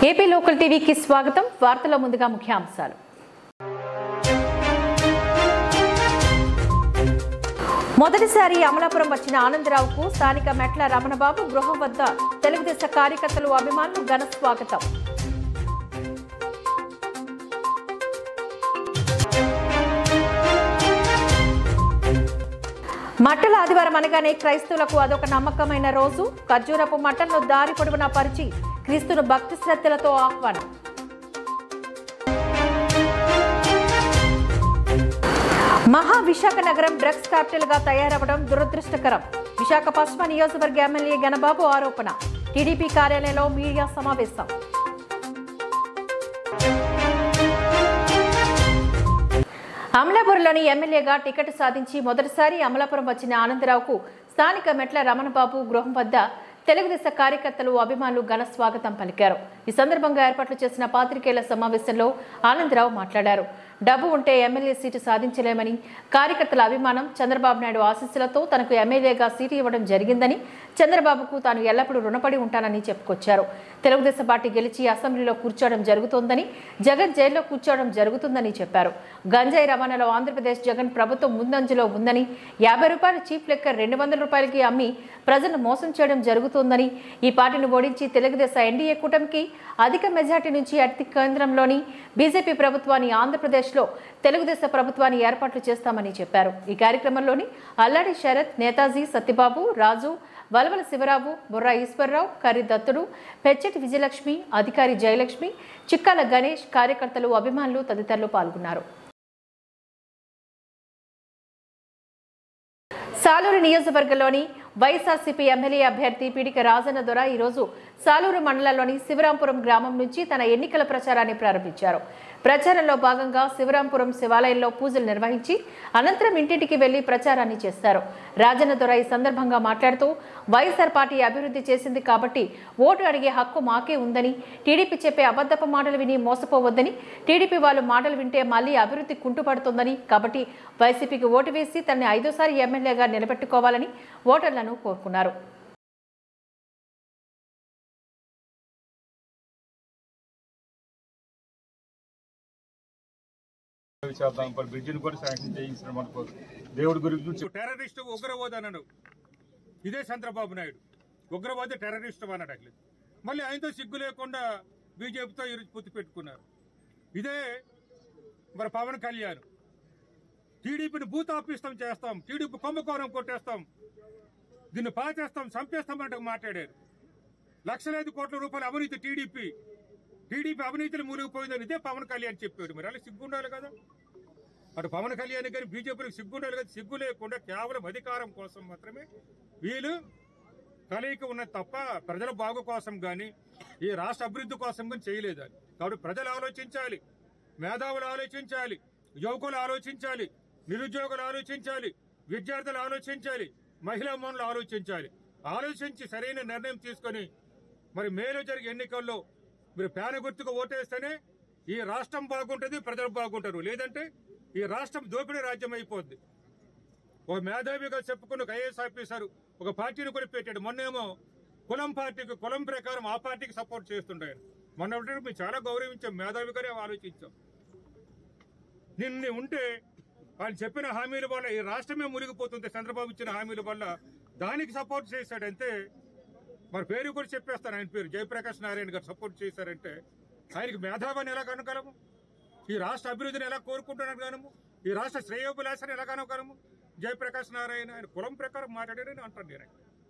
AP local టీవీకి స్వాగతం వార్తల ముందుగా ముఖ్యాంశాలు మొదటిసారి అమలాపురం వచ్చిన ఆనందరావుకు స్థానిక మెట్ల రమణబాబు గృహం వద్ద తెలుగుదేశం కార్యకర్తలు అభిమానులు ఘన స్వాగతం మట్టల ఆదివారం అనగానే క్రైస్తవులకు అదొక నమ్మకమైన రోజు ఖర్జూరపు మట్టలను దారి పొడవునా పరిచి క్రీస్తును భక్తి శ్రద్ధలతో ఆహ్వానం మహా విశాఖ నగరం డ్రగ్స్ క్యాపిటల్ గా తయారవడం దురదృష్టకరం విశాఖ పశ్చిమ నియోజకవర్గ ఎమ్మెల్యే గణబాబు ఆరోపణ టీడీపీ కార్యాలయంలో మీడియా సమావేశం అమలాపురంలోని ఎమ్మెల్యేగా టికెట్ సాధించి మొదటిసారి అమలాపురం వచ్చిన ఆనందరావుకు స్థానిక మెట్ల రమణబాబు గృహం వద్ద తెలుగుదేశం కార్యకర్తలు అభిమానులు ఘన స్వాగతం పలికారు ఈ సందర్భంగా ఏర్పాట్లు చేసిన పాత్రికేయుల సమావేశంలో ఆనందరావు మాట్లాడారు డబ్బు ఉంటే ఎమ్మెల్యే సీటు సాధించలేమని కార్యకర్తల అభిమానం చంద్రబాబు నాయుడు ఆశీస్సులతో తనకు ఎమ్మెల్యేగా సీటు ఇవ్వడం జరిగిందని చంద్రబాబుకు తాను ఎల్లప్పుడూ రుణపడి ఉంటానని చెప్పుకొచ్చారు తెలుగుదేశం పార్టీ గెలిచి అసెంబ్లీలో కూర్చోవడం జరుగుతోందని జగన్ జైల్లో కూర్చోవడం జరుగుతుందని చెప్పారు గంజాయి రవాణాలో ఆంధ్రప్రదేశ్ జగన్ ప్రభుత్వం ముందంజలో ఉందని యాభై రూపాయల చీప్ లెక్క రెండు వందల రూపాయలకి అమ్మి ప్రజలను మోసం చేయడం జరుగుతోందని ఈ పార్టీని ఓడించి తెలుగుదేశం ఎన్డీఏ కూటమికి అధిక మెజార్టీ నుంచి అతి కేంద్రంలోని బీజేపీ ప్రభుత్వాన్ని ఆంధ్రప్రదేశ్లో తెలుగుదేశం ప్రభుత్వాన్ని ఏర్పాట్లు చేస్తామని చెప్పారు ఈ కార్యక్రమంలోని అల్లాడి శరత్ నేతాజీ సత్యబాబు రాజు వలవల శివరావు బుర్రా ఈశ్వరరావు కర్రి దత్తుడు పెచ్చటి విజయలక్ష్మి అధికారి జయలక్ష్మి చిక్కాల గణేష్ కార్యకర్తలు అభిమానులు తదితరులు పాల్గొన్నారు సాలూరు నియోజకవర్గంలోని వైఎస్ఆర్సీపీ ఎమ్మెల్యే అభ్యర్థి పీడిక రాజన్న దొర ఈరోజు సాలూరు మండలంలోని శివరాంపురం గ్రామం నుంచి తన ఎన్నికల ప్రచారాన్ని ప్రారంభించారు ప్రచారంలో భాగంగా శివరాంపురం శివాలయంలో పూజలు నిర్వహించి అనంతరం ఇంటింటికి వెళ్లి ప్రచారాన్ని చేస్తారు రాజన్న దొర ఈ సందర్భంగా మాట్లాడుతూ వైఎస్ఆర్ పార్టీ అభివృద్ధి చేసింది కాబట్టి ఓటు అడిగే హక్కు మాకే ఉందని టీడీపీ చెప్పే అబద్ధపు మాటలు విని మోసపోవద్దని టీడీపీ వాళ్ళు మాటలు వింటే మళ్ళీ అభివృద్ధి కుంటుపడుతుందని కాబట్టి వైసీపీకి ఓటు వేసి తనని ఐదోసారి ఎమ్మెల్యేగా నిలబెట్టుకోవాలని ఓటర్లను కోరుకున్నారు చేద్దాం ఇప్పుడు బ్రిడ్జిని కూడా శాంక్షన్ చేయించిన మనకు దేవుడి గురించి టెర్రరిస్ట్ ఉగ్రవాది అన్నాడు ఇదే చంద్రబాబు నాయుడు ఉగ్రవాది టెర్రరిస్ట్ అన్నాడు అట్లా మళ్ళీ ఆయనతో సిగ్గు లేకుండా బీజేపీతో ఈరోజు పొత్తు పెట్టుకున్నారు ఇదే మరి పవన్ కళ్యాణ్ టీడీపీని బూత్ ఆపిస్తాం చేస్తాం టీడీపీ కుంభకోణం కొట్టేస్తాం దీన్ని పాచేస్తాం చంపేస్తాం అంటే మాట్లాడారు లక్షలాది కోట్ల రూపాయల అవినీతి టీడీపీ టీడీపీ అవినీతిలో మునిగిపోయిందని ఇదే పవన్ కళ్యాణ్ చెప్పాడు మరి అలా సిగ్గుండాలి కదా అటు పవన్ కళ్యాణ్ కానీ బీజేపీకి సిగ్గుండాలి కదా సిగ్గు లేకుండా కేవలం అధికారం కోసం మాత్రమే వీళ్ళు కలయిక ఉన్నది తప్ప ప్రజల బాగు కోసం కానీ ఈ రాష్ట్ర అభివృద్ధి కోసం కానీ చేయలేదు అది కాబట్టి ప్రజలు ఆలోచించాలి మేధావులు ఆలోచించాలి యువకులు ఆలోచించాలి నిరుద్యోగులు ఆలోచించాలి విద్యార్థులు ఆలోచించాలి మహిళా మనులు ఆలోచించాలి ఆలోచించి సరైన నిర్ణయం తీసుకొని మరి మేలు జరిగే ఎన్నికల్లో మీరు పేన గుర్తుకు ఓటేస్తేనే ఈ రాష్ట్రం బాగుంటుంది ప్రజలు బాగుంటారు లేదంటే ఈ రాష్ట్రం దోపిడీ రాజ్యం అయిపోద్ది ఒక మేధావిగా చెప్పుకున్న ఒక ఐఏఎస్ ఆఫీసర్ ఒక పార్టీని కూడా పెట్టాడు మొన్నేమో కులం పార్టీకి కులం ప్రకారం ఆ పార్టీకి సపోర్ట్ చేస్తుంటారు మొన్న ఒకటి మేము చాలా గౌరవించాం మేధావిగానే ఆలోచించాం నిన్న ఉంటే వాళ్ళు చెప్పిన హామీల వల్ల ఈ రాష్ట్రమే మునిగిపోతుంది చంద్రబాబు ఇచ్చిన హామీల వల్ల దానికి సపోర్ట్ చేశాడంటే మరి పేరు కూడా చెప్పేస్తాను ఆయన పేరు జయప్రకాష్ నారాయణ గారు సపోర్ట్ చేశారంటే ఆయనకి మేధావిని ఎలా కనుగలము ఈ రాష్ట్ర అభివృద్ధిని ఎలా కోరుకుంటున్నారు గానము ఈ రాష్ట్ర శ్రేయోభిలాషని ఎలా కనుగలము జయప్రకాష్ నారాయణ ఆయన కులం ప్రకారం మాట్లాడారని అంటాను నేను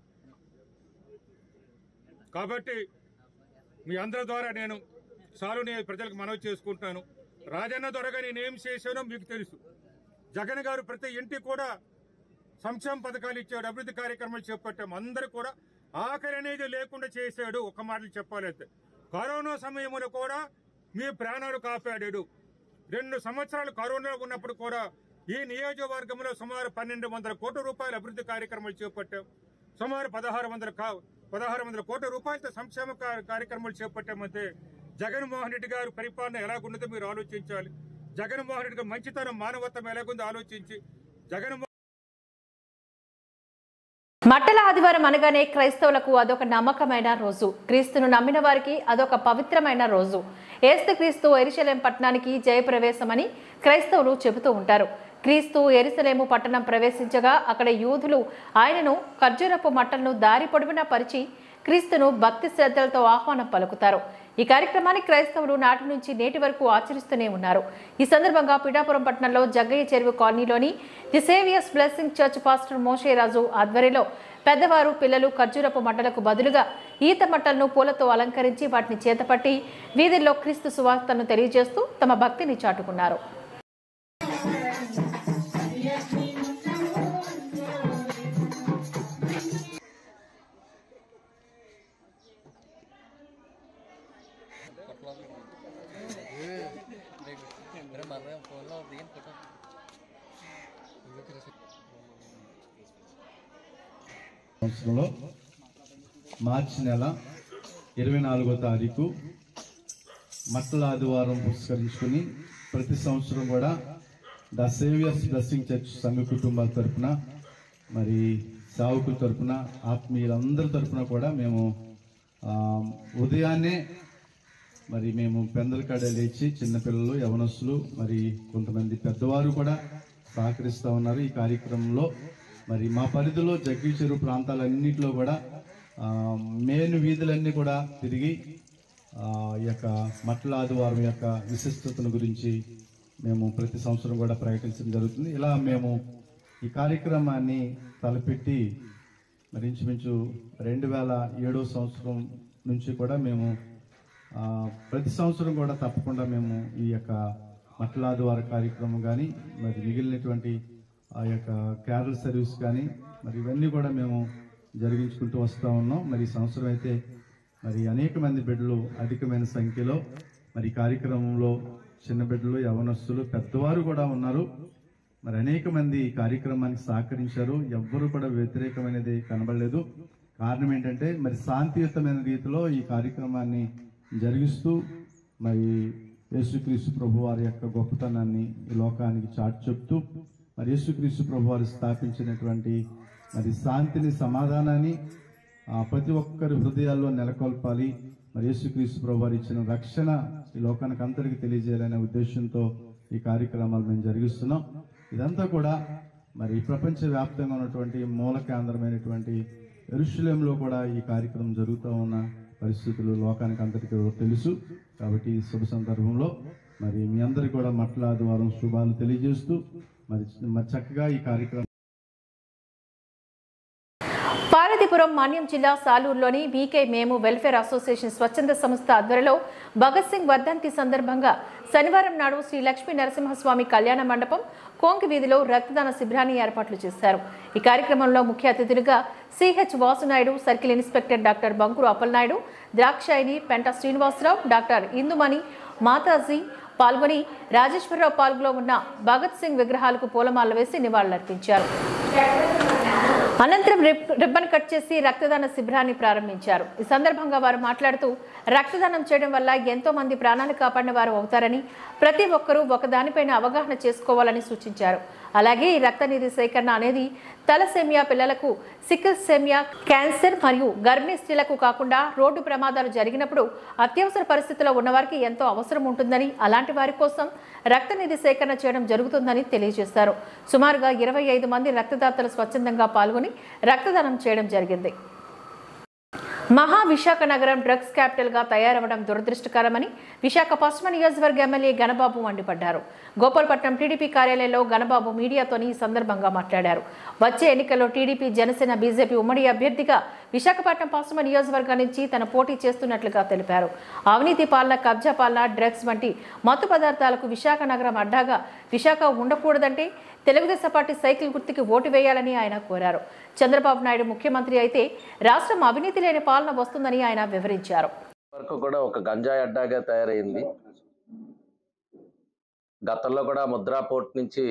కాబట్టి మీ అందరి ద్వారా నేను సాలుని ప్రజలకు మనవి చేసుకుంటున్నాను రాజన్న ద్వారా నేనేం చేశానో మీకు తెలుసు జగన్ గారు ప్రతి ఇంటికి కూడా సంక్షేమ పథకాలు ఇచ్చాడు అభివృద్ధి కార్యక్రమాలు చేపట్టాం అందరూ కూడా ఆఖరి అనేది లేకుండా చేశాడు ఒక మాటలు చెప్పాలైతే కరోనా సమయంలో కూడా మీ ప్రాణాలు కాపాడాడు రెండు సంవత్సరాలు కరోనాలో ఉన్నప్పుడు కూడా ఈ నియోజకవర్గంలో సుమారు పన్నెండు వందల కోట్ల రూపాయల అభివృద్ధి కార్యక్రమాలు చేపట్టాం సుమారు పదహారు వందల కా- పదహారు వందల కోట్ల రూపాయలతో సంక్షేమ కా- కార్యక్రమాలు చేపట్టామంటే జగన్మోహన్ రెడ్డి గారు పరిపాలన ఎలాగున్నదో మీరు ఆలోచించాలి జగన్మోహన్ రెడ్డి గారి మంచితనం మానవత్వం ఎలాగుందో ఆలోచించి జగన్మోహన్ మట్టల ఆదివారం అనగానే క్రైస్తవులకు అదొక నమ్మకమైన రోజు క్రీస్తును నమ్మిన వారికి అదొక పవిత్రమైన రోజు ఏస్తు క్రీస్తు ఎరిశలేం పట్టణానికి జయప్రవేశమని క్రైస్తవులు చెబుతూ ఉంటారు క్రీస్తు ఎరిశలేము పట్టణం ప్రవేశించగా అక్కడ యూదులు ఆయనను ఖర్జూరపు మట్టలను దారి పొడవునా పరిచి క్రీస్తును భక్తి శ్రద్ధలతో ఆహ్వానం పలుకుతారు ఈ కార్యక్రమాన్ని క్రైస్తవులు నాటి నుంచి నేటి వరకు ఆచరిస్తూనే ఉన్నారు ఈ సందర్భంగా పిఠాపురం పట్టణంలో జగ్గయ్య చెరువు కాలనీలోని the saviours blessing church pastor Mosheraju ఆధ్వర్యంలో పెద్దవారు పిల్లలు ఖర్జూరపు మట్టలకు బదులుగా ఈత మట్టలను పూలతో అలంకరించి వాటిని చేతపట్టి వీధుల్లో క్రీస్తు సువార్తను తెలియజేస్తూ తమ భక్తిని చాటుకున్నారు ఫోన్లో దిగిన ఫోటో సంవత్సరంలో మార్చి నెల ఇరవై నాలుగో తారీఖు మట్టల ఆదివారం పురస్కరించుకుని ప్రతి సంవత్సరం కూడా ద సేవియర్స్ బ్లెస్సింగ్ చర్చ్ సంఘ కుటుంబాల తరపున మరి సావుకుల తరపున ఆత్మీయులందరి తరపున కూడా మేము ఆ, ఉదయాన్నే మరి మేము పెందల కాడ లేచి చిన్నపిల్లలు యవనస్తులు మరి కొంతమంది పెద్దవారు కూడా సహకరిస్తూ ఉన్నారు ఈ కార్యక్రమంలో మరి మా పరిధిలో జగ్గి చెరువు ప్రాంతాలన్నింటిలో కూడా ఆ, మెయిన్ వీధులన్నీ కూడా తిరిగి ఆ, ఈ యొక్క మట్ల ఆదివారం యొక్క విశిష్టతను గురించి మేము ప్రతి సంవత్సరం కూడా ప్రకటించడం జరుగుతుంది ఇలా మేము ఈ కార్యక్రమాన్ని తలపెట్టి మరి ఇంచుమించు రెండు వేల ఏడో సంవత్సరం నుంచి కూడా మేము ఆ, ప్రతి సంవత్సరం కూడా తప్పకుండా మేము ఈ యొక్క మట్లాదివార కార్యక్రమం కానీ మరి మిగిలినటువంటి ఆ యొక్క క్యారల్ సర్వీస్ కానీ మరి ఇవన్నీ కూడా మేము జరిగించుకుంటూ వస్తూ ఉన్నాం మరి ఈ సంవత్సరం అయితే మరి అనేక మంది బిడ్డలు అధికమైన సంఖ్యలో మరి ఈ కార్యక్రమంలో చిన్న బిడ్డలు యవనస్తులు పెద్దవారు కూడా ఉన్నారు మరి అనేక మంది ఈ కార్యక్రమానికి సహకరించారు ఎవ్వరూ కూడా వ్యతిరేకమైనది కనబడలేదు కారణం ఏంటంటే మరి శాంతియుతమైన రీతిలో ఈ కార్యక్రమాన్ని జరిగిస్తూ మరి యేసుక్రీస్తు ప్రభు వారి యొక్క గొప్పతనాన్ని ఈ లోకానికి చాటి చెప్తూ మరి యేసుక్రీస్తు ప్రభు వారు స్థాపించినటువంటి మరి శాంతిని సమాధానాన్ని ఆ, ప్రతి ఒక్కరి హృదయాల్లో నెలకొల్పాలి మరి యేసుక్రీస్తు ప్రభు వారు ఇచ్చిన రక్షణ ఈ లోకానికి అందరికీ తెలియజేయాలనే ఉద్దేశంతో ఈ కార్యక్రమాలు మేము జరిగిస్తున్నాం ఇదంతా కూడా మరి ప్రపంచ వ్యాప్తంగా ఉన్నటువంటి మూల కేంద్రమైనటువంటి ఎరుషులేంలో కూడా ఈ కార్యక్రమం జరుగుతూ ఉన్న పరిస్థితులు లోకానికి అందరికీ తెలుసు కాబట్టి ఈ శుభ సందర్భంలో మరి మీ అందరికీ కూడా మట్ల ఆదివారం శుభాలు తెలియజేస్తూ మరి మరి చక్కగా ఈ కార్యక్రమం పార్వతీపురం మాన్యం జిల్లా సాలూరులోని బీకే మేము వెల్ఫేర్ అసోసియేషన్ స్వచ్ఛంద సంస్థ ఆధ్వర్యంలో భగత్ సింగ్ వర్ధంతి సందర్భంగా శనివారం నాడు శ్రీ లక్ష్మీ నరసింహస్వామి కళ్యాణ మండపం కోంకి వీధిలో రక్తదాన శిబిరాన్ని ఏర్పాట్లు చేశారు ఈ కార్యక్రమంలో ముఖ్య అతిథులుగా CH Vasunaidu circle inspector doctor Bankuru Appalanaidu Drakshayini Penta Srinivasarao doctor ఇందుమణి Mataji పాల్గొని రాజేశ్వరరావు పాల్గొలో ఉన్న భగత్ సింగ్ విగ్రహాలకు పూలమాల వేసి నివాళులర్పించారు అనంతరం రిబ్- రిబ్బన్ కట్ చేసి రక్తదాన శిబిరాన్ని ప్రారంభించారు ఈ సందర్భంగా వారు మాట్లాడుతూ రక్తదానం చేయడం వల్ల ఎంతో మంది ప్రాణాలు కాపాడిన వారు అవుతారని ప్రతి ఒక్కరూ ఒకదానిపైన అవగాహన చేసుకోవాలని సూచించారు అలాగే ఈ రక్తనిధి సేకరణ అనేది తలసేమియా పిల్లలకు సికిల్ సెమియా క్యాన్సర్ మరియు గర్భిణీ స్త్రీలకు కాకుండా రోడ్డు ప్రమాదాలు జరిగినప్పుడు అత్యవసర పరిస్థితిలో ఉన్నవారికి ఎంతో అవసరం ఉంటుందని అలాంటి వారి కోసం రక్తనిధి సేకరణ చేయడం జరుగుతుందని తెలియజేశారు సుమారుగా ఇరవై ఐదు మంది రక్తదాతలు స్వచ్ఛందంగా పాల్గొని రక్తదానం చేయడం జరిగింది మహా విశాఖ నగరం డ్రగ్స్ క్యాపిటల్ గా తయారవడం దురదృష్టకరమని విశాఖ పశ్చిమ నియోజకవర్గ ఎమ్మెల్యే గణబాబు మండిపడ్డారు గోపాల్పట్నం టీడీపీ కార్యాలయంలో గణబాబు మీడియాతోని ఈ సందర్భంగా మాట్లాడారు వచ్చే ఎన్నికల్లో టీడీపీ జనసేన బీజేపీ ఉమ్మడి అభ్యర్థిగా విశాఖపట్నం పశ్చిమ నియోజకవర్గం నుంచి తన పోటీ చేస్తున్నట్లుగా తెలిపారు అవినీతి పాలన కబ్జా పాలన డ్రగ్స్ వంటి మత్తు పదార్థాలకు విశాఖ నగరం అడ్డాగా విశాఖ ఉండకూడదంటే తెలుగుదేశం పార్టీ సైకిల్ గుర్తుకి ఓటు వేయాలని ఆయన కోరారు చంద్రబాబు నాయుడు ముఖ్యమంత్రి అయితే రాష్ట్రం అవినీతి లేని పాలన వస్తుందని ఆయన వివరించారు వరకు కూడా ఒక గంజాయి అడ్డాగా తయారైంది గతంలో కూడా ముద్రా పోర్ట్ నుంచి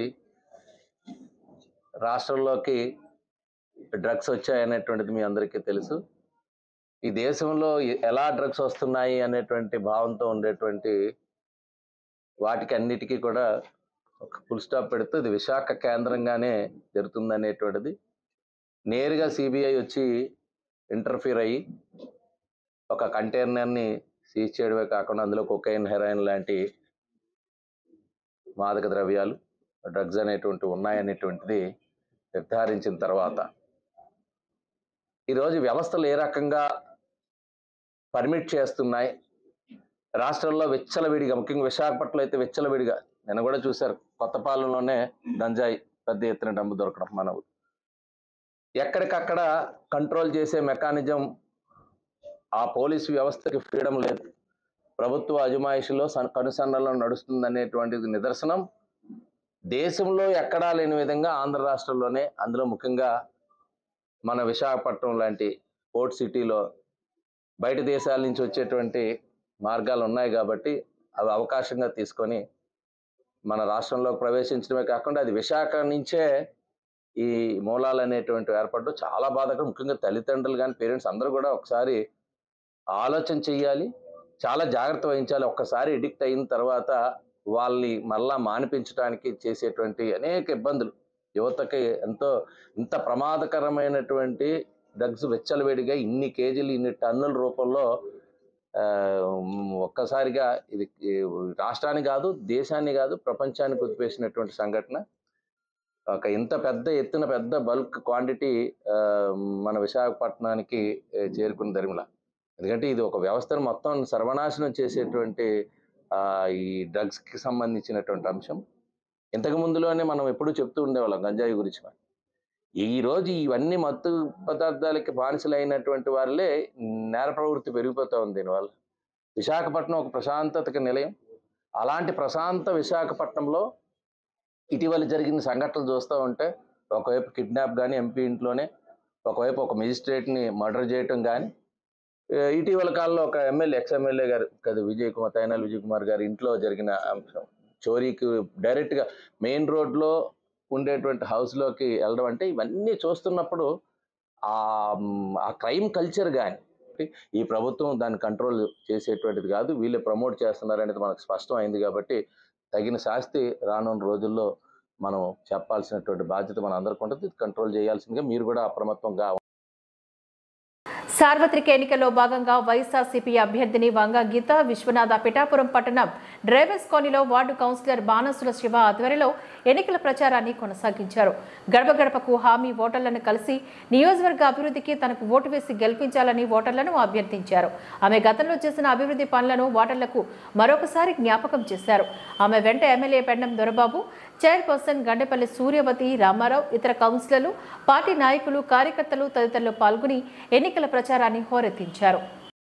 రాష్ట్రంలోకి డ్రగ్స్ వచ్చాయనేటువంటిది మీ అందరికీ తెలుసు ఈ దేశంలో ఎ- ఎలా డ్రగ్స్ వస్తున్నాయి అనేటువంటి భావంతో ఉండేటువంటి వాటికి అన్నిటికీ కూడా ఒక ఫుల్ స్టాప్ పెడుతూ ఇది విశాఖ కేంద్రంగానే జరుగుతుందనేటువంటిది నేరుగా సిబిఐ వచ్చి ఇంటర్ఫీర్ అయ్యి ఒక కంటైనర్ని సీజ్ చేయడమే కాకుండా అందులో కొకైన్ హెరాయిన్ లాంటి మాదక ద్రవ్యాలు డ్రగ్స్ అనేటువంటి ఉన్నాయనేటువంటిది నిర్ధారించిన తర్వాత ఈరోజు వ్యవస్థలు ఏ రకంగా పర్మిట్ చేస్తున్నాయి రాష్ట్రంలో విచ్చలవిడిగా ముఖ్యంగా విశాఖపట్నంలో అయితే విచ్చలవిడిగా నేను కూడా చూశారు కొత్తపాలెంలోనే గంజాయి పెద్ద ఎత్తున డబ్బు దొరకడం మన ఊరు. ఎక్కడికక్కడ కంట్రోల్ చేసే మెకానిజం ఆ పోలీసు వ్యవస్థకి ఫ్రీడమ్ లేదు ప్రభుత్వ అజమాయిషిలో సన్- కనుసన్నలో నడుస్తుందనేటువంటిది నిదర్శనం దేశంలో ఎక్కడా లేని విధంగా ఆంధ్ర రాష్ట్రంలోనే అందులో ముఖ్యంగా మన విశాఖపట్నం లాంటి పోర్ట్ సిటీలో బయట దేశాల నుంచి వచ్చేటువంటి మార్గాలు ఉన్నాయి కాబట్టి అవి అవకాశంగా తీసుకొని మన రాష్ట్రంలోకి ప్రవేశించడమే కాకుండా అది విశాఖ నుంచే ఈ మూలాలు అనేటువంటి ఏర్పడడం చాలా బాధకరం ముఖ్యంగా తల్లిదండ్రులు కానీ పేరెంట్స్ అందరూ కూడా ఒకసారి ఆలోచన చెయ్యాలి చాలా జాగ్రత్త వహించాలి ఒక్కసారి ఎడిక్ట్ అయిన తర్వాత వాళ్ళని మళ్ళా మానిపించడానికి చేసేటువంటి అనేక ఇబ్బందులు యువతకి ఎంతో ఇంత ప్రమాదకరమైనటువంటి డ్రగ్స్ వెచ్చలవేడిగా ఇన్ని కేజీలు ఇన్ని టన్నుల రూపంలో ఆ, ఒక్కసారిగా ఇది ఈ రాష్ట్రాన్ని కాదు దేశాన్ని కాదు ప్రపంచాన్ని కుదిపేసినటువంటి సంఘటన ఒక ఇంత పెద్ద ఎత్తున పెద్ద బల్క్ క్వాంటిటీ మన విశాఖపట్నానికి ఏ, చేరుకున్న ధరిమిల ఎందుకంటే ఇది ఒక వ్యవస్థను మొత్తం సర్వనాశనం చేసేటువంటి ఆ, ఈ డ్రగ్స్ కి సంబంధించినటువంటి అంశం ఇంతకు ముందులోనే మనం ఎప్పుడూ చెప్తూ ఉండేవాళ్ళం గంజాయి గురించి ఈ రోజు ఇవన్నీ మత్తు పదార్థాలకి బానిసలైనటువంటి వాళ్ళే నేర ప్రవృత్తి పెరిగిపోతా ఉంది దీనివల్ల విశాఖపట్నం ఒక ప్రశాంతతకి నిలయం అలాంటి ప్రశాంత విశాఖపట్నంలో ఇటీవల జరిగిన సంఘటనలు చూస్తూ ఉంటే ఒకవైపు కిడ్నాప్ కానీ ఎంపీ ఇంట్లోనే ఒకవైపు ఒక మెజిస్ట్రేట్ని మర్డర్ చేయటం కానీ ఏ, ఇటీవల కాలంలో ఒక ఎమ్మెల్యే ఎక్స్ ఎమ్మెల్యే గారు కదా విజయ్ కుమార్ తైనాల్ విజయ్ కుమార్ గారి ఇంట్లో జరిగిన అంశం చోరీకి డైరెక్ట్గా మెయిన్ రోడ్లో ఉండేటువంటి హౌస్లోకి వెళ్ళడం అంటే ఇవన్నీ చూస్తున్నప్పుడు ఆ మ్, ఆ క్రైమ్ కల్చర్ కానీ ఈ ప్రభుత్వం దాన్ని కంట్రోల్ చేసేటువంటిది కాదు వీళ్ళే ప్రమోట్ చేస్తున్నారు అనేది మనకు స్పష్టం అయింది కాబట్టి తగిన శాస్తి రానున్న రోజుల్లో మనం చెప్పాల్సినటువంటి బాధ్యత మన అందరికీ ఉంటుంది కంట్రోల్ చేయాల్సిందిగా మీరు కూడా అప్రమత్తంగా సార్వత్రిక ఎన్నికల్లో భాగంగా వైఎస్ఆర్సీపీ అభ్యర్థిని వంగ గీత విశ్వనాథ పిఠాపురం పట్టణం డ్రైవర్స్ కాలనీలో వార్డు కౌన్సిలర్ బాణసుల శివ ఆధ్వర్యంలో ఎన్నికల ప్రచారాన్ని కొనసాగించారు గడప గడపకు హామీ ఓటర్లను కలిసి నియోజకవర్గ అభివృద్ధికి తనకు ఓటు వేసి గెలిపించాలని ఓటర్లను అభ్యర్థించారు ఆమె గతంలో చేసిన అభివృద్ధి పనులను ఓటర్లకు మరొకసారి జ్ఞాపకం చేశారు ఆమె వెంట ఎమ్మెల్యే పెండం దొరబాబు చైర్పర్సన్ గండేపల్లి సూర్యవతి రామారావు ఇతర కౌన్సిలర్లు పార్టీ నాయకులు కార్యకర్తలు తదితరులు పాల్గొని ఎన్నికల ప్రచారాన్ని హోరెత్తించారు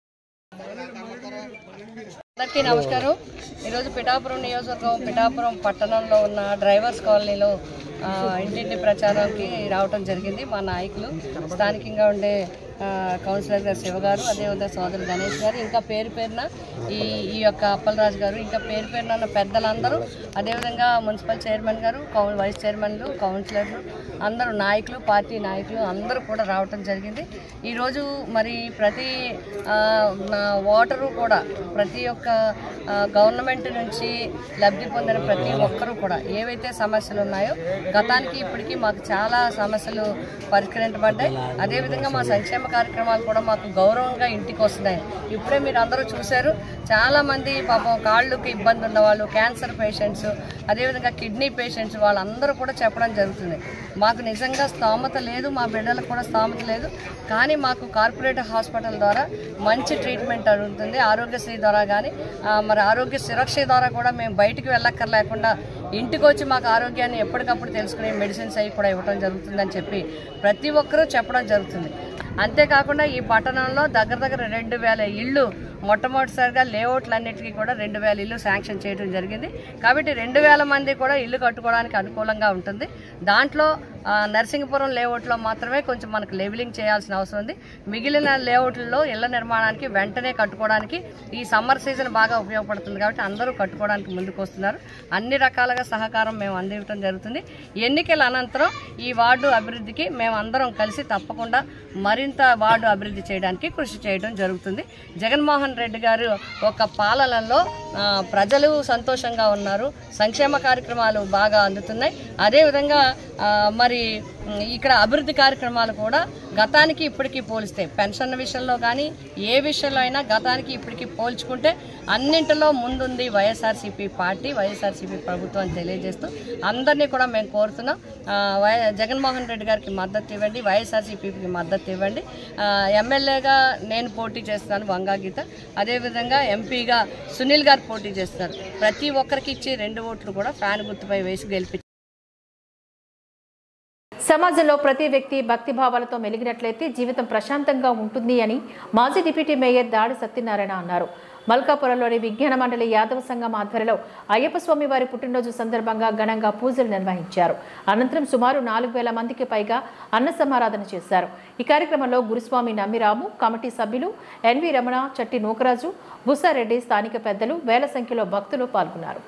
అందరికీ నమస్కారం ఈరోజు పిఠాపురం నియోజకవర్గం పిఠాపురం పట్టణంలో ఉన్న డ్రైవర్స్ కాలనీలో ఆ, ఇంటింటి ప్రచారానికి రావటం జరిగింది మా నాయకులు స్థానికంగా ఉండే ఆ, కౌన్సిలర్ గారు శివ గారు అదేవిధంగా సోదరు గణేష్ గారు ఇంకా పేరు పేరున ఈ ఈ యొక్క అప్పలరాజు గారు ఇంకా పేరు పేరున ఉన్న పెద్దలందరూ అదేవిధంగా మున్సిపల్ చైర్మన్ గారు కౌన్ వైస్ చైర్మన్లు కౌన్సిలర్లు అందరూ నాయకులు పార్టీ నాయకులు అందరూ కూడా రావటం జరిగింది ఈరోజు మరి ప్రతి ఆ, నా ఓటరు కూడా ప్రతి ఒక్క ఆ, గవర్నమెంట్ నుంచి లబ్ధి పొందిన ప్రతి ఒక్కరూ కూడా ఏవైతే సమస్యలు ఉన్నాయో గతానికి ఇప్పటికీ మాకు చాలా సమస్యలు పరిష్కరించబడ్డాయి అదేవిధంగా మా సంక్షేమ కార్యక్రమాలు కూడా మాకు గౌరవంగా ఇంటికి వస్తున్నాయి ఇప్పుడే మీరు అందరూ చూశారు చాలా మంది పాపం కాళ్ళకి ఇబ్బంది ఉన్న వాళ్ళు క్యాన్సర్ పేషెంట్స్ అదేవిధంగా కిడ్నీ పేషెంట్స్ వాళ్ళందరూ కూడా చెప్పడం జరుగుతుంది మాకు నిజంగా స్తోమత లేదు మా బిడ్డలకు కూడా స్తోమత లేదు కానీ మాకు కార్పొరేట్ హాస్పిటల్ ద్వారా మంచి ట్రీట్మెంట్ జరుగుతుంది ఆరోగ్యశ్రీ ద్వారా కానీ మరి ఆరోగ్య సురక్ష ద్వారా కూడా మేము బయటికి వెళ్ళక్కర్లేకుండా ఇంటికి వచ్చి మాకు ఆరోగ్యాన్ని ఎప్పటికప్పుడు తెలుసుకునే మెడిసిన్స్ అవి కూడా ఇవ్వడం జరుగుతుందని చెప్పి ప్రతి ఒక్కరూ చెప్పడం జరుగుతుంది అంతేకాకుండా ఈ పట్టణంలో దగ్గర దగ్గర రెండు వేల ఇళ్ళు మొట్టమొదటిసారిగా లేఅవుట్లన్నిటికీ కూడా రెండు వేల ఇల్లు శాంక్షన్ చేయడం జరిగింది కాబట్టి రెండు వేల మంది కూడా ఇల్లు కట్టుకోవడానికి అనుకూలంగా ఉంటుంది దాంట్లో ఆ, నరసింగపురం లేఅవుట్లో మాత్రమే కొంచెం మనకు లెవెలింగ్ చేయాల్సిన అవసరం ఉంది మిగిలిన లేఅవుట్లలో ఇళ్ల నిర్మాణానికి వెంటనే కట్టుకోవడానికి ఈ సమ్మర్ సీజన్ బాగా ఉపయోగపడుతుంది కాబట్టి అందరూ కట్టుకోవడానికి ముందుకు వస్తున్నారు అన్ని రకాలుగా సహకారం మేము అందివ్వడం జరుగుతుంది ఎన్నికల అనంతరం ఈ వార్డు అభివృద్ధికి మేము అందరం కలిసి తప్పకుండా మరింత వార్డు అభివృద్ధి చేయడానికి కృషి చేయడం జరుగుతుంది జగన్మోహన్ రెడ్డి గారు ఒక పాలనలో ఆ, ప్రజలు సంతోషంగా ఉన్నారు సంక్షేమ కార్యక్రమాలు బాగా అందుతున్నాయి అదేవిధంగా ఆ, మరి ఉమ్, ఇక్కడ అభివృద్ధి కార్యక్రమాలు కూడా గతానికి ఇప్పటికీ పోలిస్తే పెన్షన్ విషయంలో కానీ ఏ విషయంలో అయినా గతానికి ఇప్పటికీ పోల్చుకుంటే అన్నింటిలో ముందుంది వైఎస్ఆర్సీపీ పార్టీ వైఎస్ఆర్సీపీ ప్రభుత్వం అని తెలియజేస్తూ అందరినీ కూడా మేము కోరుతున్నాం ఆ, వై జగన్మోహన్ రెడ్డి గారికి మద్దతు ఇవ్వండి వైఎస్ఆర్సీపీకి మద్దతు ఇవ్వండి ఆ, ఎమ్మెల్యేగా నేను పోటీ చేస్తున్నాను వంగా గీత అదేవిధంగా ఎంపీగా సునీల్ గారు పోటీ చేస్తున్నారు ప్రతి ఒక్కరికి ఇచ్చి రెండు ఓట్లు కూడా ఫ్యాన్ గుర్తుపై వేసి గెలిపి సమాజంలో ప్రతి వ్యక్తి భక్తి భావాలతో మెలిగినట్లయితే జీవితం ప్రశాంతంగా ఉంటుంది అని మాజీ డిప్యూటీ మేయర్ దాడి సత్యనారాయణ అన్నారు మల్కాపురంలోని విజ్ఞాన మండలి యాదవ సంఘం ఆధ్వర్యంలో అయ్యప్ప స్వామి వారి పుట్టినరోజు సందర్భంగా ఘనంగా పూజలు నిర్వహించారు అనంతరం సుమారు నాలుగు వేల మందికి పైగా అన్న సమారాధన చేశారు ఈ కార్యక్రమంలో గురుస్వామి నమ్మిరాము కమిటీ సభ్యులు ఎన్వి రమణ చట్టి నూకరాజు బుసారెడ్డి స్థానిక పెద్దలు వేల సంఖ్యలో భక్తులు పాల్గొన్నారు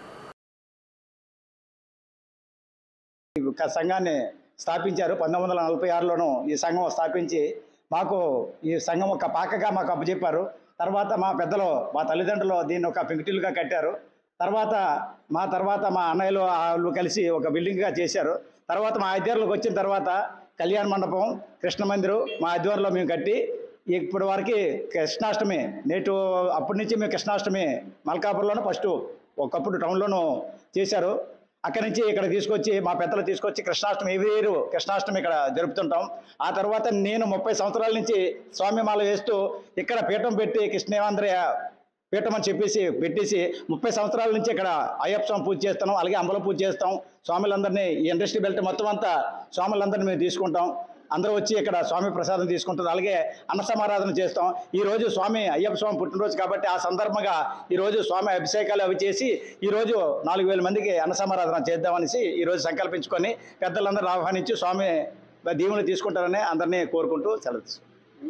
ఈ ఒక సంఘాన్ని స్థాపించారు పంతొమ్మిది వందల నలభై ఆరులోనూ ఈ సంఘం స్థాపించి మాకు ఈ సంఘం ఒక పాకగా మాకు అప్పచెప్పారు తర్వాత మా పెద్దలు మా తల్లిదండ్రులు దీన్ని ఒక పెంకుటిల్లుగా కట్టారు తర్వాత మా తర్వాత మా అన్నయ్యలు వాళ్ళు కలిసి ఒక బిల్డింగ్గా చేశారు తర్వాత మా అధ్వర్యంలోకి వచ్చిన తర్వాత కళ్యాణ మండపం కృష్ణ మందిరం మా అధ్వర్యంలో మేము కట్టి ఇప్పటి వరకు కృష్ణాష్టమి నేటు అప్పటి నుంచి మేము కృష్ణాష్టమి మల్కాపురంలోనూ ఫస్ట్ ఒకప్పుడు టౌన్లోనూ చేశారు అక్కడి నుంచి ఇక్కడ తీసుకొచ్చి మా పెద్దలు తీసుకొచ్చి కృష్ణాష్టమి ఎవ్రీ ఇయర్ కృష్ణాష్టమి ఇక్కడ జరుపుతుంటాం ఆ తర్వాత నేను ముప్పై సంవత్సరాల నుంచి స్వామి మాల వేస్తూ ఇక్కడ పీఠం పెట్టి కృష్ణేవాంధ్రయ పీఠం అని చెప్పేసి పెట్టేసి ముప్పై సంవత్సరాల నుంచి ఇక్కడ అయ్యప్ప స్వామి పూజ చేస్తాం అలాగే అంబల పూజ చేస్తాం స్వాములందరినీ ఈ ఇండస్ట్రీ బెల్ట్ మొత్తం అంతా స్వాములందరినీ మేము తీసుకుంటాం అందరూ వచ్చి ఇక్కడ స్వామి ప్రసాదం తీసుకుంటారు అలాగే అన్న సమారాధన చేస్తాం ఈ రోజు స్వామి అయ్యప్ప స్వామి పుట్టినరోజు కాబట్టి ఆ సందర్భంగా ఈ రోజు స్వామి అభిషేకాలు అవి చేసి ఈ రోజు నాలుగు వేల మందికి అన్న సమారాధన చేద్దామనేసి ఈ రోజు సంకల్పించుకొని పెద్దలందరూ ఆహ్వానించి స్వామి దీవుని తీసుకుంటారని అందరినీ కోరుకుంటూ సెలవు తీసుకుంటాం.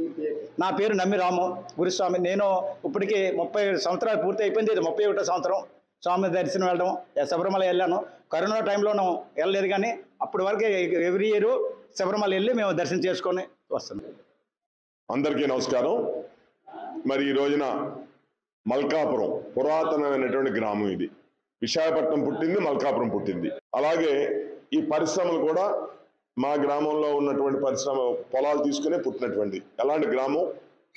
నా పేరు నమ్మి రాము గురుస్వామి నేను ఇప్పటికి ముప్పై సంవత్సరాలు పూర్తి అయిపోయింది ఇది ముప్పై ఒకటో సంవత్సరం స్వామి దర్శనం వెళ్ళడం ఏ శబరిమల వెళ్ళాను కరోనా టైంలోనూ వెళ్ళలేదు కానీ అప్పటి వరకు ఎవ్రీ ఇయర్ శబరిమల వెళ్ళి మేము దర్శనం చేసుకొని వస్తున్నాం అందరికీ నమస్కారం మరి ఈ రోజున మల్కాపురం పురాతనమైనటువంటి గ్రామం ఇది విశాఖపట్నం పుట్టింది మల్కాపురం పుట్టింది అలాగే ఈ పరిశ్రమలు కూడా మా గ్రామంలో ఉన్నటువంటి పరిశ్రమ పొలాలు తీసుకునే పుట్టినటువంటి ఎలాంటి గ్రామం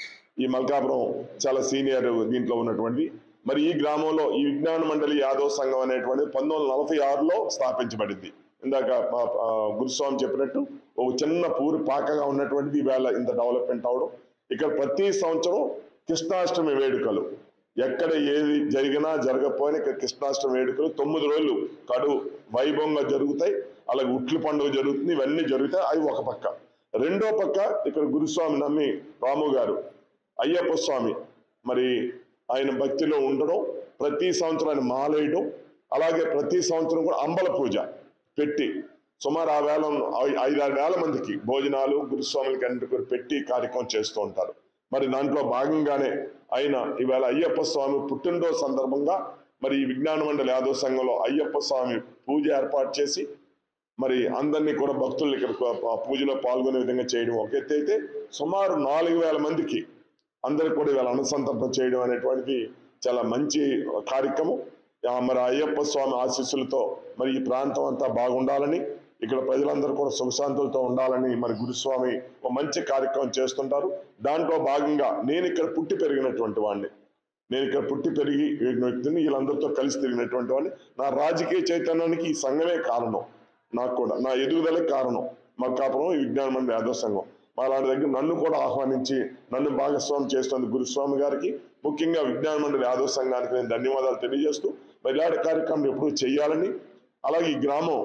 ఈ మల్కాపురం చాలా సీనియర్ దీంట్లో ఉన్నటువంటి మరి ఈ గ్రామంలో ఈ విజ్ఞాన మండలి యాదవ్ సంఘం అనేటువంటిది పంతొమ్మిది వందల నలభై ఆరులో స్థాపించబడింది ఇందాక మా ఆ, గురుస్వామి చెప్పినట్టు ఒక చిన్న పూరి పాకగా ఉన్నటువంటిది ఈవేళ ఇంత డెవలప్మెంట్ అవడం ఇక్కడ ప్రతి సంవత్సరం కృష్ణాష్టమి వేడుకలు ఎక్కడ ఏది జరిగినా జరగకపోయినా ఇక్కడ కృష్ణాష్టమి వేడుకలు తొమ్మిది రోజులు కడు వైభవంగా జరుగుతాయి అలాగే ఉట్లు పండుగ జరుగుతుంది ఇవన్నీ జరుగుతాయి అవి ఒక పక్క రెండో పక్క ఇక్కడ గురుస్వామి నమ్మి రాము గారు అయ్యప్ప స్వామి మరి ఆయన భక్తిలో ఉండడం ప్రతి సంవత్సరం ఆయన మాలేయడం అలాగే ప్రతి సంవత్సరం కూడా అంబల పూజ పెట్టి సుమారు ఆ వేల ఐ- ఐదారు వేల మందికి భోజనాలు గురుస్వాములకి అన్నిటి కూడా పెట్టి కార్యక్రమం చేస్తూ ఉంటారు మరి దాంట్లో భాగంగానే ఆయన ఈవేళ అయ్యప్ప స్వామి పుట్టినరోజు సందర్భంగా మరి ఈ విజ్ఞాన మండలి యాదవ సంఘంలో అయ్యప్ప స్వామి పూజ ఏర్పాటు చేసి మరి అందరినీ కూడా భక్తులు ఇక్కడ ప- పూజలో పాల్గొనే విధంగా చేయడం ఒక ఎత్తు అయితే సుమారు నాలుగు వేల మందికి అందరికి కూడా ఇవాళ అనుసంతర్పణ చేయడం అనేటువంటిది చాలా మంచి కార్యక్రమం ఆ మరి అయ్యప్ప స్వామి ఆశీస్సులతో మరి ఈ ప్రాంతం అంతా బాగుండాలని ఇక్కడ ప్రజలందరూ కూడా సుఖశాంతులతో ఉండాలని మరి గురుస్వామి ఒక మంచి కార్యక్రమం చేస్తుంటారు దాంట్లో భాగంగా నేను ఇక్కడ పుట్టి పెరిగినటువంటి వాడిని నేను ఇక్కడ పుట్టి పెరిగి వీడిన వ్యక్తిని వీళ్ళందరితో కలిసి తిరిగినటువంటి వాడిని నా రాజకీయ చైతన్యానికి ఈ సంఘమే కారణం నాకు కూడా నా ఎదుగుదలకి కారణం మక్కాపురం ఈ విజ్ఞాన మండలి యాదవ సంఘం మా అలాంటి దగ్గర నన్ను కూడా ఆహ్వానించి నన్ను భాగస్వామి చేస్తున్నందుకు గురుస్వామి గారికి ముఖ్యంగా విజ్ఞాన మండలి యాదవ సంఘానికి నేను ధన్యవాదాలు తెలియజేస్తూ మరి ఇలాంటి కార్యక్రమం ఎప్పుడు చేయాలని అలాగే ఈ గ్రామం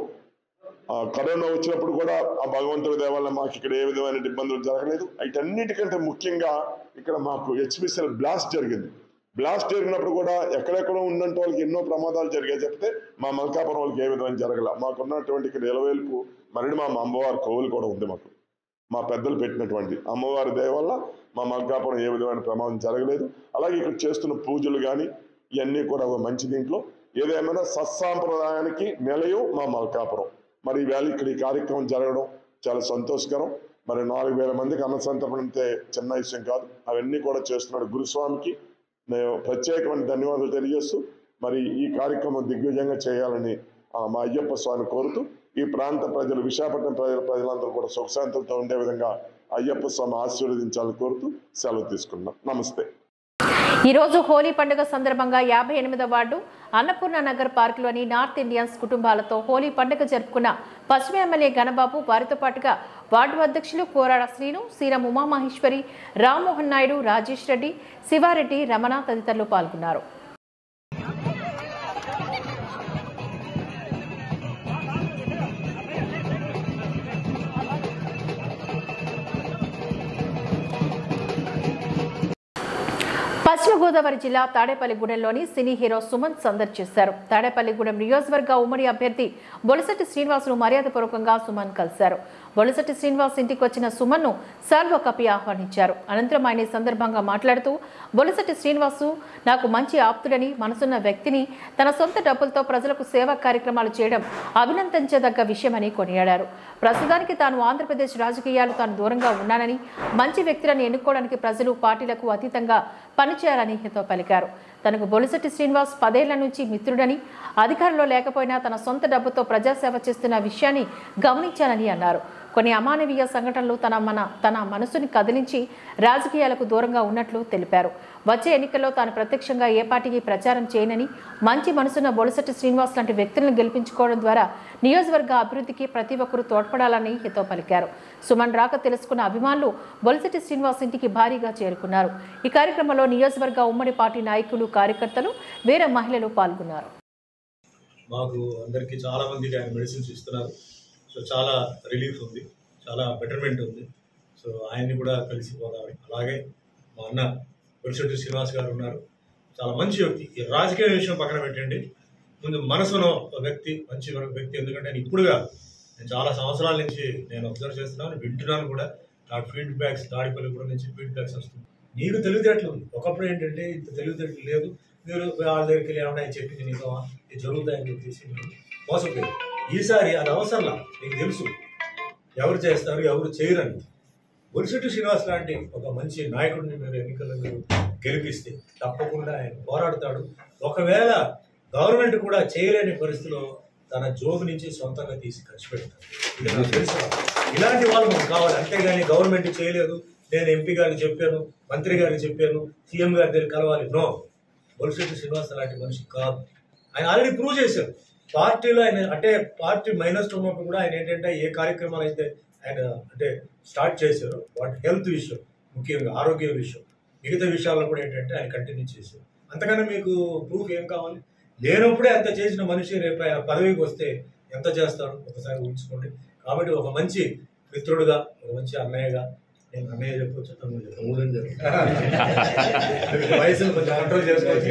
ఆ, కరోనా వచ్చినప్పుడు కూడా ఆ భగవంతుడి దయ వల్ల మాకు ఇక్కడ ఏ విధమైన ఇబ్బందులు జరగలేదు వీటన్నిటికంటే ముఖ్యంగా ఇక్కడ మాకు హెచ్పిసిఎల్ బ్లాస్ట్ జరిగింది బ్లాస్ట్ జరిగినప్పుడు కూడా ఎక్కడెక్కడో ఉన్నంత వాళ్ళకి ఎన్నో ప్రమాదాలు జరిగాయి చెప్తే మా మల్కాపురం వాళ్ళకి ఏ విధమైన జరగల మాకున్నటువంటి ఇక్కడ ఇలవేల్పు మరిడి మా అమ్మవారి కోవులు కూడా ఉంది మాకు మా పెద్దలు పెట్టినటువంటి అమ్మవారి దయ వల్ల మా మల్కాపురం ఏ విధమైన ప్రమాదం జరగలేదు అలాగే ఇక్కడ చేస్తున్న పూజలు కానీ ఇవన్నీ కూడా ఒక మంచి దీంట్లో ఏదేమైనా సత్సాంప్రదాయానికి నిలయం మా మల్కాపురం మరి ఈవేళ ఇక్కడ ఈ కార్యక్రమం జరగడం చాలా సంతోషకరం మరి నాలుగు వేల మందికి అన్నసంతపడితే చిన్న విషయం కాదు అవన్నీ కూడా చేస్తున్నాడు గురుస్వామికి నేను ప్రత్యేకమైన ధన్యవాదాలు తెలియజేస్తూ మరి ఈ కార్యక్రమం దిగ్విజయంగా చేయాలని ఆ, మా అయ్యప్ప స్వామి కోరుతూ ఈ ప్రాంత ప్రజలు విశాఖపట్నం ప్రజల ప్రజలందరూ కూడా సుఖశాంతులతో ఉండే విధంగా అయ్యప్ప స్వామి ఆశీర్వదించాలని కోరుతూ సెలవు తీసుకున్నాం నమస్తే ఈ రోజు హోలీ పండుగ సందర్భంగా యాభై ఎనిమిదో వార్డు అన్నపూర్ణ నగర్ పార్కులోని నార్త్ ఇండియన్స్ కుటుంబాలతో హోలీ పండుగ జరుపుకున్న పశ్చిమ ఎమ్మెల్యే గణబాబు వారితో పాటుగా వార్డు అధ్యక్షులు కోరాడ శ్రీను సీరం ఉమామహేశ్వరి రామ్మోహన్ నాయుడు రాజేష్ రెడ్డి శివారెడ్డి రమణ తదితరులు పాల్గొన్నారు పశ్చిమ గోదావరి జిల్లా తాడేపల్లిగూడెంలోని సినీ హీరో సుమంత్ సందడి చేశారు తాడేపల్లిగూడెం నియోజకవర్గ ఉమ్మడి అభ్యర్థి బొలిశెట్టి శ్రీనివాసును మర్యాదపూర్వకంగా సుమన్ కలిశారు బొలిశెట్టి శ్రీనివాస్ ఇంటికి వచ్చిన సుమన్ను సాల్వ కపి ఆహ్వానించారు అనంతరం ఆయన ఈ సందర్భంగా మాట్లాడుతూ బొలిశెట్టి శ్రీనివాసు నాకు మంచి ఆప్తుడని మనసున్న వ్యక్తిని తన సొంత డబ్బులతో ప్రజలకు సేవా కార్యక్రమాలు చేయడం అభినందించదగ్గ విషయమని కొనియాడారు ప్రస్తుతానికి తాను ఆంధ్రప్రదేశ్ రాజకీయాలు తాను దూరంగా ఉన్నానని మంచి వ్యక్తులను ఎన్నుకోవడానికి ప్రజలు పార్టీలకు అతీతంగా పనిచేయాలని హితో పలికారు తనకు బొలిశెట్టి శ్రీనివాస్ పదేళ్ల నుంచి మిత్రుడని అధికారంలో లేకపోయినా తన సొంత డబ్బుతో ప్రజాసేవ చేస్తున్న విషయాన్ని గమనించానని అన్నారు కొన్ని అమానవీయ సంఘటనలు తన మన తన మనసుని కదిలించి రాజకీయాలకు దూరంగా ఉన్నట్లు తెలిపారు వచ్చే ఎన్నికల్లో తాను ప్రత్యక్షంగా ఏ పార్టీకి ప్రచారం చేయనని మంచి మనసున్న బొలిశెట్టి శ్రీనివాస్ లాంటి వ్యక్తులను గెలిపించుకోవడం ద్వారా నియోజకవర్గ అభివృద్ధికి ప్రతి ఒక్కరూ తోడ్పడాలని హితో పలికారు సుమన్ రాక తెలుసుకున్న అభిమానులు బొలిశెట్టి శ్రీనివాస్ ఇంటికి భారీగా చేరుకున్నారు ఈ కార్యక్రమంలో నియోజకవర్గ ఉమ్మడి పార్టీ నాయకులు కార్యకర్తలు వేరే మహిళలు పాల్గొన్నారు మాకు అందరికీ చాలా మందికి ఆయన మెడిసిన్స్ ఇస్తున్నారు సో చాలా రిలీఫ్ ఉంది చాలా బెటర్మెంట్ ఉంది సో ఆయన్ని కూడా కలిసిపోదాం అలాగే మా అన్న పులిశెట్టి శ్రీనివాస్ గారు ఉన్నారు చాలా మంచి వ్యక్తి ఈ రాజకీయ విషయం పక్కన పెట్టండి ముందు మనసులో ఒక వ్యక్తి మంచి వ్యక్తి ఎందుకంటే నేను ఇప్పుడు కాదు నేను చాలా సంవత్సరాల నుంచి నేను అబ్జర్వ్ చేస్తున్నాను వింటున్నాను కూడా నాకు ఫీడ్బ్యాక్స్ దాడిపల్లి కూడా నుంచి ఫీడ్బ్యాక్స్ వస్తుంది నీకు తెలివితేటలు ఉంది ఒకప్పుడు ఏంటంటే ఇంత తెలివితేటలు లేదు మీరు వాళ్ళ దగ్గరికి వెళ్ళి ఏమన్నా ఇది చెప్పింది నీకు ఇది జరుగుతాయని చెప్పేసి మీరు మోసపోయారు ఈసారి అది అవసరంలా నీకు తెలుసు ఎవరు చేస్తారు ఎవరు చేయరని బొలిశెట్టి శ్రీనివాస్ లాంటి ఒక మంచి నాయకుడిని మీరు ఎన్నికల్లో మీరు గెలిపిస్తే తప్పకుండా ఆయన పోరాడతాడు ఒకవేళ గవర్నమెంట్ కూడా చేయలేని పరిస్థితిలో తన జోబు నుంచి సొంతంగా తీసి ఖర్చు పెడతాడు ఇది నాకు తెలుసు ఇలాంటి వాళ్ళు మనకు కావాలి అంతేగాని గవర్నమెంట్ చేయలేదు నేను ఎంపీ గారికి చెప్పాను మంత్రి గారికి చెప్పాను సీఎం గారి దగ్గర కలవాలి నో బొలిశెట్టి శ్రీనివాస్ అలాంటి మనిషి కాదు ఆయన ఆల్రెడీ ప్రూవ్ చేశారు పార్టీలో ఆయన అంటే పార్టీ మైనస్ ఉన్నప్పుడు కూడా ఆయన ఏంటంటే ఏ కార్యక్రమాలు అయితే ఆయన అంటే స్టార్ట్ చేశారు వాటి హెల్త్ విషయం ముఖ్యంగా ఆరోగ్య విషయం మిగతా విషయాల్లో కూడా ఏంటంటే ఆయన కంటిన్యూ చేశారు అంతకన్నా మీకు ప్రూఫ్ ఏం కావాలి లేనప్పుడే అంత చేసిన మనిషి రేపు ఆయన పదవికి వస్తే ఎంత చేస్తాడు ఒకసారి ఊహించుకోండి కాబట్టి ఒక మంచి మిత్రుడుగా ఒక మంచి అన్నయ్యగా నేను అన్నయ్య చెప్పొచ్చు తమ్ముడు చెప్పు. మూడని చెప్పు వయసును కొంచెం కంట్రోల్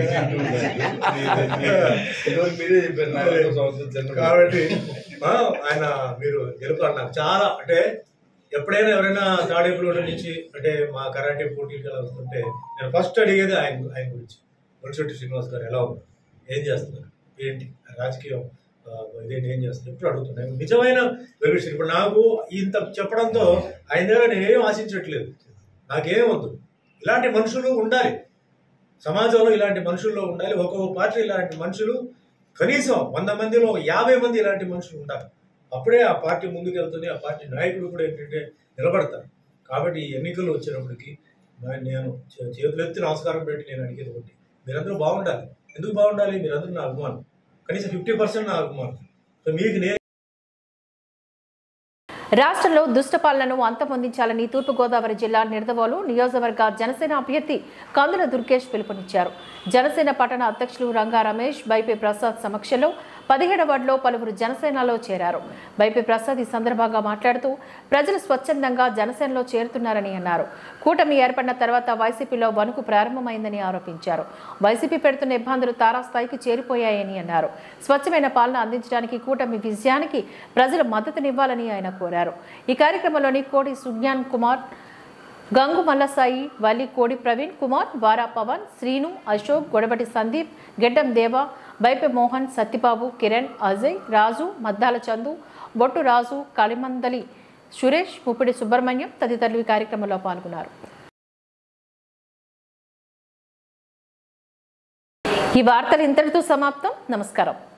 చేసుకోవచ్చు కాబట్టి ఆ, ఆయన మీరు గెలుపు నాకు చాలా అంటే ఎప్పుడైనా ఎవరైనా తాడేపులోడ నుంచి అంటే మా కరాటే పోటీకి అలా వస్తుంటే నేను ఫస్ట్ అడిగేది ఆయన ఆయన గురించి మున్సిపల్టీ శ్రీనివాస్ గారు ఎలా ఉన్నారు ఏం చేస్తున్నారు ఏంటి రాజకీయం ఆ, ఇదేంటి ఏం చేస్తున్నారు ఎప్పుడు అడుగుతున్నాను నిజమైన వెల్విషన్ ఇప్పుడు నాకు ఇంత చెప్పడంతో ఆయన దగ్గర నేనేం ఆశించట్లేదు నాకేం వద్దు ఇలాంటి మనుషులు ఉండాలి సమాజంలో ఇలాంటి మనుషుల్లో ఉండాలి ఒక్కొక్క పార్టీ ఇలాంటి మనుషులు కనీసం వంద మందిలో ఒక యాభై మంది ఇలాంటి మనుషులు ఉండాలి అప్పుడే ఆ పార్టీ ముందుకు వెళ్తుంది ఆ పార్టీ నాయకుడు కూడా ఏంటంటే నిలబడతారు కాబట్టి ఈ ఎన్నికలు వచ్చినప్పటికీ నా- నేను చే- చేతులు ఎత్తి నమస్కారం పెట్టి నేను అడిగేది ఒకటి మీరందరూ బాగుండాలి ఎందుకు బాగుండాలి మీరందరూ నా అభిమానం కనీసం ఫిఫ్టీ పర్సెంట్ నా అభిమానం సో మీకు నేను రాష్ట్రంలో దుష్ట పాలనను అంతమొందించాలని తూర్పుగోదావరి జిల్లా నిడదవోలు నియోజకవర్గ జనసేన అభ్యర్థి కందుల దుర్గేష్ పిలుపునిచ్చారు జనసేన పట్టణ అధ్యక్షులు రంగా రమేష్ బైపి ప్రసాద్ సమక్షంలో పదిహేడవ వార్డులో పలువురు జనసేనలో చేరారు బైపి ప్రసాద్ ఈ సందర్భంగా మాట్లాడుతూ ప్రజలు స్వచ్ఛందంగా జనసేనలో చేరుతున్నారని అన్నారు కూటమి ఏర్పడిన తర్వాత వైసీపీలో వణుకు ప్రారంభమైందని ఆరోపించారు వైసీపీ పెడుతున్న ఇబ్బందులు తారాస్థాయికి చేరిపోయాయని అన్నారు స్వచ్ఛమైన పాలన అందించడానికి కూటమి విజయానికి ప్రజలు మద్దతునివ్వాలని ఆయన కోరారు ఈ కార్యక్రమంలోని కోడి సుజ్ఞాన్ కుమార్ గంగు మల్లసాయి వల్లి కోడి ప్రవీణ్ కుమార్ వారా పవన్ శ్రీను అశోక్ గొడబటి సందీప్ గెడ్డం దేవ బైపె మోహన్ సత్యబాబు కిరణ్ అజయ్ రాజు మద్దాల చందు బొట్టు రాజు కలిమందలి సురేష్ ముప్పిడి సుబ్రహ్మణ్యం తదితరులు ఈ కార్యక్రమంలో పాల్గొన్నారు ఈ వార్తలు ఇంతటితో సమాప్తం నమస్కారం